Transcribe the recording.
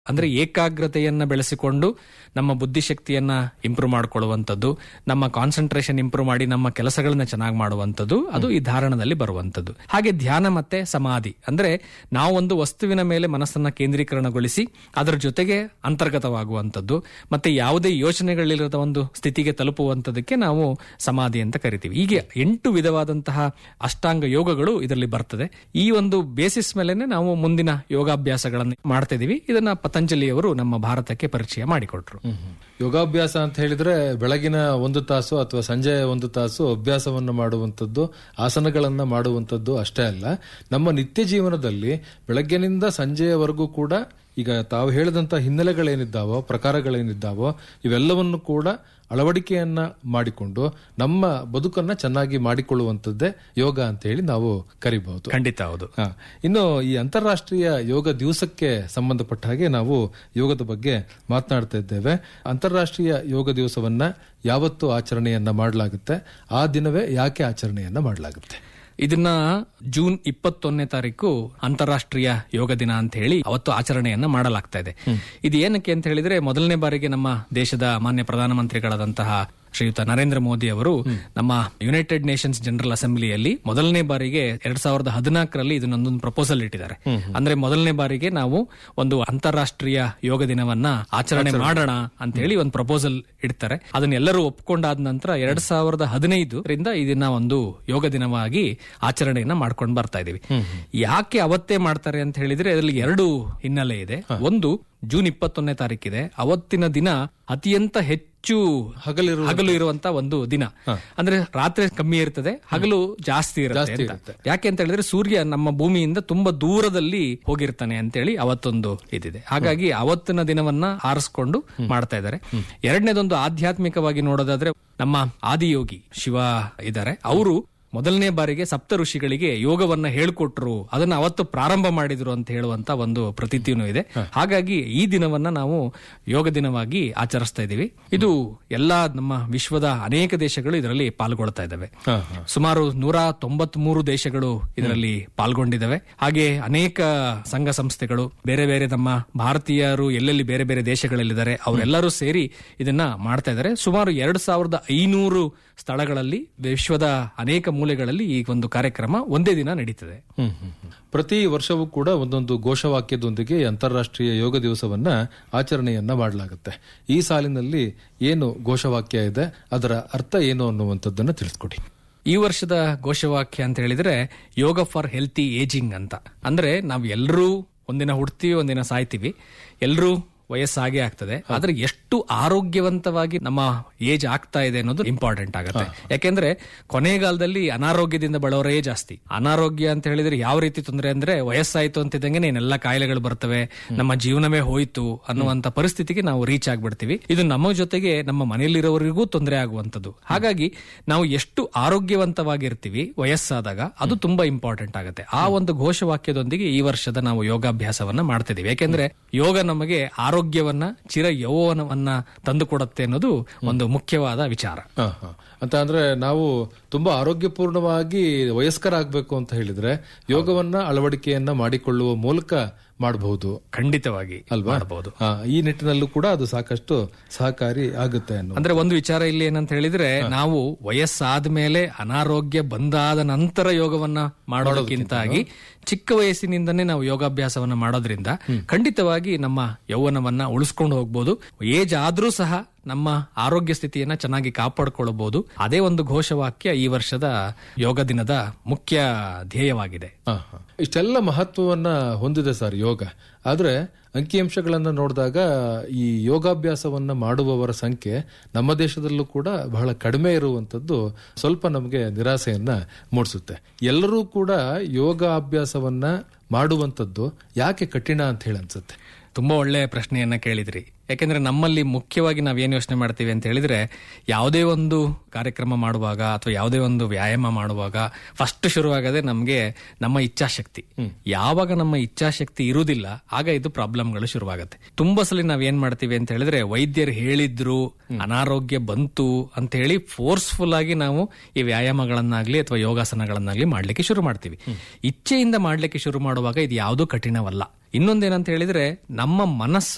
ಅಂದ್ರೆ ಏಕಾಗ್ರತೆಯನ್ನ ಬೆಳೆಸಿಕೊಂಡು ನಮ್ಮ ಬುದ್ಧಿಶಕ್ತಿಯನ್ನ ಇಂಪ್ರೂವ್ ಮಾಡ್ಕೊಳ್ಳುವಂಥದ್ದು ನಮ್ಮ ಕಾನ್ಸಂಟ್ರೇಷನ್ ಇಂಪ್ರೂವ್ ಮಾಡಿ ನಮ್ಮ ಕೆಲಸಗಳನ್ನ ಚೆನ್ನಾಗಿ ಮಾಡುವಂಥದ್ದು ಅದು ಈ ಧಾರಣದಲ್ಲಿ ಬರುವಂಥದ್ದು ಹಾಗೆ ಧ್ಯಾನ ಮತ್ತೆ ಸಮಾಧಿ ಅಂದ್ರೆ ನಾವು ಒಂದು ವಸ್ತುವಿನ ಮೇಲೆ ಮನಸ್ಸನ್ನ ಕೇಂದ್ರೀಕರಣಗೊಳಿಸಿ ಅದರ ಜೊತೆಗೆ ಅಂತರ್ಗತವಾಗುವಂಥದ್ದು ಮತ್ತೆ ಯಾವುದೇ ಯೋಚನೆಗಳಿಲ್ಲದ ಒಂದು ಸ್ಥಿತಿಗೆ ತಲುಪುವಂಥದಕ್ಕೆ ನಾವು ಸಮಾಧಿ ಅಂತ ಕರಿತೀವಿ ಹೀಗೆ ಎಂಟು ವಿಧವಾದಂತಹ ಅಷ್ಟಾಂಗ ಯೋಗಗಳು ಇದರಲ್ಲಿ ಬರ್ತದೆ ಈ ಒಂದು ಬೇಸಿಸ್ ಮೇಲೆನೆ ನಾವು ಮುಂದಿನ ಯೋಗಾಭ್ಯಾಸಗಳನ್ನು ಮಾಡ್ತಾ ಇದೀವಿ ಇದನ್ನ ಪತಂಜಲಿಯವರು ನಮ್ಮ ಭಾರತಕ್ಕೆ ಪರಿಚಯ ಮಾಡಿಕೊಟ್ರು ಯೋಗಾಭ್ಯಾಸ ಅಂತ ಹೇಳಿದ್ರೆ ಬೆಳಗಿನ ಒಂದು ತಾಸು ಅಥವಾ ಸಂಜೆ ಒಂದು ತಾಸು ಅಭ್ಯಾಸವನ್ನು ಮಾಡುವಂಥದ್ದು ಆಸನಗಳನ್ನ ಮಾಡುವಂಥದ್ದು ಅಷ್ಟೇ ಅಲ್ಲ ನಮ್ಮ ನಿತ್ಯ ಜೀವನದಲ್ಲಿ ಬೆಳಗ್ಗಿನಿಂದ ಸಂಜೆಯವರೆಗೂ ಕೂಡ ಈಗ ತಾವು ಹೇಳಿದಂತ ಹಿನ್ನೆಲೆಗಳೇನಿದ್ದಾವೋ ಪ್ರಕಾರಗಳೇನಿದ್ದಾವೋ ಇವೆಲ್ಲವನ್ನು ಕೂಡ ಅಳವಡಿಕೆಯನ್ನ ಮಾಡಿಕೊಂಡು ನಮ್ಮ ಬದುಕನ್ನ ಚೆನ್ನಾಗಿ ಮಾಡಿಕೊಳ್ಳುವಂಥದ್ದೇ ಯೋಗ ಅಂತ ಹೇಳಿ ನಾವು ಕರಿಬಹುದು ಖಂಡಿತ ಹೌದು ಹಾ. ಇನ್ನು ಈ ಅಂತಾರಾಷ್ಟ್ರೀಯ ಯೋಗ ದಿವಸಕ್ಕೆ ಸಂಬಂಧಪಟ್ಟ ಹಾಗೆ ನಾವು ಯೋಗದ ಬಗ್ಗೆ ಮಾತನಾಡ್ತಾ ಇದ್ದೇವೆ ಅಂತಾರಾಷ್ಟ್ರೀಯ ಯೋಗ ದಿವಸವನ್ನ ಯಾವತ್ತು ಆಚರಣೆಯನ್ನ ಮಾಡಲಾಗುತ್ತೆ ಆ ದಿನವೇ ಯಾಕೆ ಆಚರಣೆಯನ್ನ ಮಾಡಲಾಗುತ್ತೆ ಇದನ್ನ ಜೂನ್ ಇಪ್ಪತ್ತೊಂದನೇ ತಾರೀಕು ಅಂತಾರಾಷ್ಟ್ರೀಯ ಯೋಗ ದಿನ ಅಂತ ಹೇಳಿ ಅವತ್ತು ಆಚರಣೆಯನ್ನ ಮಾಡಲಾಗ್ತಾ ಇದೆ ಇದು ಏನಕ್ಕೆ ಅಂತ ಹೇಳಿದ್ರೆ ಮೊದಲನೇ ಬಾರಿಗೆ ನಮ್ಮ ದೇಶದ ಮಾನ್ಯ ಪ್ರಧಾನಮಂತ್ರಿಗಳಾದಂತಹ ಶ್ರೀಯುತ ನರೇಂದ್ರ ಮೋದಿ ಅವರು ನಮ್ಮ ಯುನೈಟೆಡ್ ನೇಷನ್ಸ್ ಜನರಲ್ ಅಸೆಂಬ್ಲಿಯಲ್ಲಿ ಮೊದಲನೇ ಬಾರಿಗೆ ಎರಡ್ ಸಾವಿರದ ಹದಿನಾಲ್ಕರಲ್ಲಿ ಇದನ್ನೊಂದೊಂದು ಪ್ರಪೋಸಲ್ ಇಟ್ಟಿದ್ದಾರೆ ಅಂದ್ರೆ ಮೊದಲನೇ ಬಾರಿಗೆ ನಾವು ಒಂದು ಅಂತಾರಾಷ್ಟ್ರೀಯ ಯೋಗ ದಿನವನ್ನ ಆಚರಣೆ ಮಾಡೋಣ ಅಂತ ಹೇಳಿ ಒಂದು ಪ್ರಪೋಸಲ್ ಇಡ್ತಾರೆ ಅದನ್ನ ಎಲ್ಲರೂ ಒಪ್ಕೊಂಡಾದ ನಂತರ ಎರಡ್ ಸಾವಿರದ ಹದಿನೈದರಿಂದ ಇದನ್ನ ಒಂದು ಯೋಗ ದಿನವಾಗಿ ಆಚರಣೆಯನ್ನ ಮಾಡ್ಕೊಂಡು ಬರ್ತಾ ಇದೀವಿ ಯಾಕೆ ಅವತ್ತೇ ಮಾಡ್ತಾರೆ ಅಂತ ಹೇಳಿದ್ರೆ ಅದರಲ್ಲಿ ಎರಡು ಹಿನ್ನೆಲೆ ಇದೆ ಒಂದು ಜೂನ್ ಇಪ್ಪತ್ತೊಂದನೇ ತಾರೀಕಿದೆ ಅವತ್ತಿನ ದಿನ ಅತ್ಯಂತ ಹೆಚ್ಚು ಹಗಲಿರುವ ಹಗಲು ಇರುವಂತ ಒಂದು ದಿನ ಅಂದ್ರೆ ರಾತ್ರಿ ಕಮ್ಮಿ ಇರ್ತದೆ ಹಗಲು ಜಾಸ್ತಿ ಇರುತ್ತೆ ಅಂತ. ಇರುತ್ತೆ. ಯಾಕೆ ಅಂತ ಹೇಳಿದ್ರೆ ಸೂರ್ಯ ನಮ್ಮ ಭೂಮಿಯಿಂದ ತುಂಬಾ ದೂರದಲ್ಲಿ ಹೋಗಿರ್ತಾನೆ ಅಂತೇಳಿ ಅವತ್ತೊಂದು ಇದಿದೆ ಹಾಗಾಗಿ ಅವತ್ತಿನ ದಿನವನ್ನ ಆರಿಸ್ಕೊಂಡು ಮಾಡ್ತಾ ಇದ್ದಾರೆ ಎರಡನೇದೊಂದು ಆಧ್ಯಾತ್ಮಿಕವಾಗಿ ನೋಡೋದಾದ್ರೆ ನಮ್ಮ ಆದಿಯೋಗಿ ಶಿವ ಇದ್ದಾರೆ ಅವರು ಮೊದಲನೇ ಬಾರಿಗೆ ಸಪ್ತ ಋಷಿಗಳಿಗೆ ಯೋಗವನ್ನ ಹೇಳ್ಕೊಟ್ರು ಅದನ್ನ ಅವತ್ತು ಪ್ರಾರಂಭ ಮಾಡಿದ್ರು ಅಂತ ಹೇಳುವಂತ ಒಂದು ಪ್ರತೀತಿನೂ ಇದೆ ಹಾಗಾಗಿ ಈ ದಿನವನ್ನ ನಾವು ಯೋಗ ದಿನವಾಗಿ ಆಚರಿಸ್ತಾ ಇದ್ದೀವಿ ಇದು ಎಲ್ಲಾ ನಮ್ಮ ವಿಶ್ವದ ಅನೇಕ ದೇಶಗಳು ಇದರಲ್ಲಿ ಪಾಲ್ಗೊಳ್ತಾ ಇದ್ದಾವೆ ಹಾ, ಹಾ. ಸುಮಾರು ನೂರ ತೊಂಬತ್ ಮೂರು ದೇಶಗಳು ಇದರಲ್ಲಿ ಪಾಲ್ಗೊಂಡಿದ್ದಾವೆ ಹಾಗೆ ಅನೇಕ ಸಂಘ ಸಂಸ್ಥೆಗಳು ಬೇರೆ ಬೇರೆ ನಮ್ಮ ಭಾರತೀಯರು ಎಲ್ಲೆಲ್ಲಿ ಬೇರೆ ಬೇರೆ ದೇಶಗಳಲ್ಲಿದ್ದಾರೆ ಅವರೆಲ್ಲರೂ ಸೇರಿ ಇದನ್ನ ಮಾಡ್ತಾ ಇದ್ದಾರೆ ಸುಮಾರು ಎರಡು ಸಾವಿರದ ಐನೂರು ಸ್ಥಳಗಳಲ್ಲಿ ವಿಶ್ವದ ಅನೇಕ ಮೂಲೆಗಳಲ್ಲಿ ಈ ಒಂದು ಕಾರ್ಯಕ್ರಮ ಒಂದೇ ದಿನ ನಡೀತದೆ ಹ್ಮ್, ಹ್ಮ್, ಹ್ಮ್. ಪ್ರತಿ ವರ್ಷವೂ ಕೂಡ ಒಂದೊಂದು ಘೋಷವಾಕ್ಯದೊಂದಿಗೆ ಈ ಅಂತಾರಾಷ್ಟ್ರೀಯ ಯೋಗ ದಿವಸವನ್ನ ಆಚರಣೆಯನ್ನ ಮಾಡಲಾಗುತ್ತೆ ಈ ಸಾಲಿನಲ್ಲಿ ಏನು ಘೋಷವಾಕ್ಯ ಇದೆ ಅದರ ಅರ್ಥ ಏನು ಅನ್ನುವಂಥದ್ದನ್ನ ತಿಳಿಸ್ಕೊಡಿ ಈ ವರ್ಷದ ಘೋಷವಾಕ್ಯ ಅಂತ ಹೇಳಿದ್ರೆ ಯೋಗ ಫಾರ್ ಹೆಲ್ತಿ ಏಜಿಂಗ್ ಅಂತ ಅಂದ್ರೆ ನಾವು ಎಲ್ಲರೂ ಒಂದಿನ ಹುಡ್ತೀವಿ ಒಂದಿನ ಸಾಯ್ತೀವಿ ಎಲ್ಲರೂ ವಯಸ್ಸಾಗೆ ಆಗ್ತದೆ ಆದ್ರೆ ಎಷ್ಟು ಆರೋಗ್ಯವಂತವಾಗಿ ನಮ್ಮ ಏಜ್ ಆಗ್ತಾ ಇದೆ ಅನ್ನೋದು ಇಂಪಾರ್ಟೆಂಟ್ ಆಗುತ್ತೆ ಯಾಕೆಂದ್ರೆ ಕೊನೆಗಾಲದಲ್ಲಿ ಅನಾರೋಗ್ಯದಿಂದ ಬಳೋರೇ ಜಾಸ್ತಿ ಅನಾರೋಗ್ಯ ಅಂತ ಹೇಳಿದ್ರೆ ಯಾವ ರೀತಿ ತೊಂದರೆ ಅಂದ್ರೆ ವಯಸ್ಸಾಯ್ತು ಅಂತಿದ್ದಂಗೆ ಎಲ್ಲ ಕಾಯಿಲೆಗಳು ಬರ್ತವೆ ನಮ್ಮ ಜೀವನವೇ ಹೋಯ್ತು ಅನ್ನುವಂತ ಪರಿಸ್ಥಿತಿಗೆ ನಾವು ರೀಚ್ ಆಗ್ಬಿಡ್ತೀವಿ ಇದು ನಮ್ಮ ಜೊತೆಗೆ ನಮ್ಮ ಮನೆಯಲ್ಲಿರೋವರಿಗೂ ತೊಂದರೆ ಆಗುವಂತದ್ದು ಹಾಗಾಗಿ ನಾವು ಎಷ್ಟು ಆರೋಗ್ಯವಂತವಾಗಿರ್ತೀವಿ ವಯಸ್ಸಾದಾಗ ಅದು ತುಂಬಾ ಇಂಪಾರ್ಟೆಂಟ್ ಆಗುತ್ತೆ ಆ ಒಂದು ಘೋಷವಾಕ್ಯದೊಂದಿಗೆ ಈ ವರ್ಷದ ನಾವು ಯೋಗಾಭ್ಯಾಸವನ್ನ ಮಾಡ್ತಿದೀವಿ ಯಾಕೆಂದ್ರೆ ಯೋಗ ನಮಗೆ ಆರೋಗ್ಯವನ್ನ ಚಿರ ಯೌವನವನ್ನ ತಂದುಕೊಡುತ್ತೆ ಅನ್ನೋದು ಒಂದು ಮುಖ್ಯವಾದ ವಿಚಾರ ಹ, ಹ. ಅಂತ ಅಂದ್ರೆ ನಾವು ತುಂಬಾ ಆರೋಗ್ಯಪೂರ್ಣವಾಗಿ ವಯಸ್ಕರಾಗಬೇಕು ಅಂತ ಹೇಳಿದ್ರೆ ಯೋಗವನ್ನ ಅಳವಡಿಕೆಯನ್ನ ಮಾಡಿಕೊಳ್ಳುವ ಮೂಲಕ ಮಾಡಬಹುದು ಖಂಡಿತವಾಗಿ ಅಲ್ವಾ ಮಾಡಬಹುದು ಹ, ಈ ನಿಟ್ಟಿನಲ್ಲೂ ಕೂಡ ಅದು ಸಾಕಷ್ಟು ಸಹಕಾರಿ ಆಗುತ್ತೆ ಅನ್ನೋ ಅಂದ್ರೆ ಒಂದು ವಿಚಾರ ಇಲ್ಲಿ ಏನಂತ ಹೇಳಿದ್ರೆ ನಾವು ವಯಸ್ಸಾದ ಮೇಲೆ ಅನಾರೋಗ್ಯ ಬಂದಾದ ನಂತರ ಯೋಗವನ್ನ ಮಾಡೋದಕ್ಕಿಂತಾಗಿ ಚಿಕ್ಕ ವಯಸ್ಸಿನಿಂದನೇ ನಾವು ಯೋಗಾಭ್ಯಾಸವನ್ನ ಮಾಡೋದ್ರಿಂದ ಖಂಡಿತವಾಗಿ ನಮ್ಮ ಯೌವನವನ್ನ ಉಳಿಸ್ಕೊಂಡು ಹೋಗ್ಬೋದು ಏಜ್ ಆದ್ರೂ ಸಹ ನಮ್ಮ ಆರೋಗ್ಯ ಸ್ಥಿತಿಯನ್ನ ಚೆನ್ನಾಗಿ ಕಾಪಾಡ್ಕೊಳ್ಬಹುದು ಅದೇ ಒಂದು ಘೋಷವಾಕ್ಯ ಈ ವರ್ಷದ ಯೋಗ ದಿನದ ಮುಖ್ಯ ಧ್ಯೇಯವಾಗಿದೆ ಹ, ಹ. ಇಷ್ಟೆಲ್ಲ ಮಹತ್ವವನ್ನ ಹೊಂದಿದೆ ಸರ್ ಯೋಗ ಆದ್ರೆ ಅಂಕಿಅಂಶಗಳನ್ನ ನೋಡಿದಾಗ ಈ ಯೋಗಾಭ್ಯಾಸವನ್ನ ಮಾಡುವವರ ಸಂಖ್ಯೆ ನಮ್ಮ ದೇಶದಲ್ಲೂ ಕೂಡ ಬಹಳ ಕಡಿಮೆ ಇರುವಂತದ್ದು ಸ್ವಲ್ಪ ನಮಗೆ ನಿರಾಸೆಯನ್ನ ಮೂಡಿಸುತ್ತೆ ಎಲ್ಲರೂ ಕೂಡ ಯೋಗಾಭ್ಯಾಸವನ್ನ ಮಾಡುವಂತದ್ದು ಯಾಕೆ ಕಠಿಣ ಅಂತ ಹೇಳಿ ಅನ್ಸುತ್ತೆ ತುಂಬಾ ಒಳ್ಳೆ ಪ್ರಶ್ನೆಯನ್ನ ಕೇಳಿದ್ರಿ ಯಾಕೆಂದ್ರೆ ನಮ್ಮಲ್ಲಿ ಮುಖ್ಯವಾಗಿ ನಾವೇನು ಯೋಚನೆ ಮಾಡ್ತೀವಿ ಅಂತ ಹೇಳಿದ್ರೆ ಯಾವುದೇ ಒಂದು ಕಾರ್ಯಕ್ರಮ ಮಾಡುವಾಗ ಅಥವಾ ಯಾವುದೇ ಒಂದು ವ್ಯಾಯಾಮ ಮಾಡುವಾಗ ಫಸ್ಟ್ ಶುರುವಾಗದೆ ನಮಗೆ ನಮ್ಮ ಇಚ್ಛಾಶಕ್ತಿ ಯಾವಾಗ ನಮ್ಮ ಇಚ್ಛಾಶಕ್ತಿ ಇರುವುದಿಲ್ಲ ಆಗ ಇದು ಪ್ರಾಬ್ಲಮ್ಗಳು ಶುರುವಾಗುತ್ತೆ ತುಂಬಾ ಸಲ ನಾವ್ ಏನ್ ಮಾಡ್ತೀವಿ ಅಂತ ಹೇಳಿದ್ರೆ ವೈದ್ಯರು ಹೇಳಿದ್ರು ಅನಾರೋಗ್ಯ ಬಂತು ಅಂತ ಹೇಳಿ ಫೋರ್ಸ್ಫುಲ್ ಆಗಿ ನಾವು ಈ ವ್ಯಾಯಾಮಗಳನ್ನಾಗ್ಲಿ ಅಥವಾ ಯೋಗಾಸನಗಳನ್ನಾಗ್ಲಿ ಮಾಡ್ಲಿಕ್ಕೆ ಶುರು ಮಾಡ್ತೀವಿ ಇಚ್ಛೆಯಿಂದ ಮಾಡ್ಲಿಕ್ಕೆ ಶುರು ಮಾಡುವಾಗ ಇದು ಯಾವುದೂ ಕಠಿಣವಲ್ಲ ಇನ್ನೊಂದೇನಂತ ಹೇಳಿದ್ರೆ ನಮ್ಮ ಮನಸ್ಸು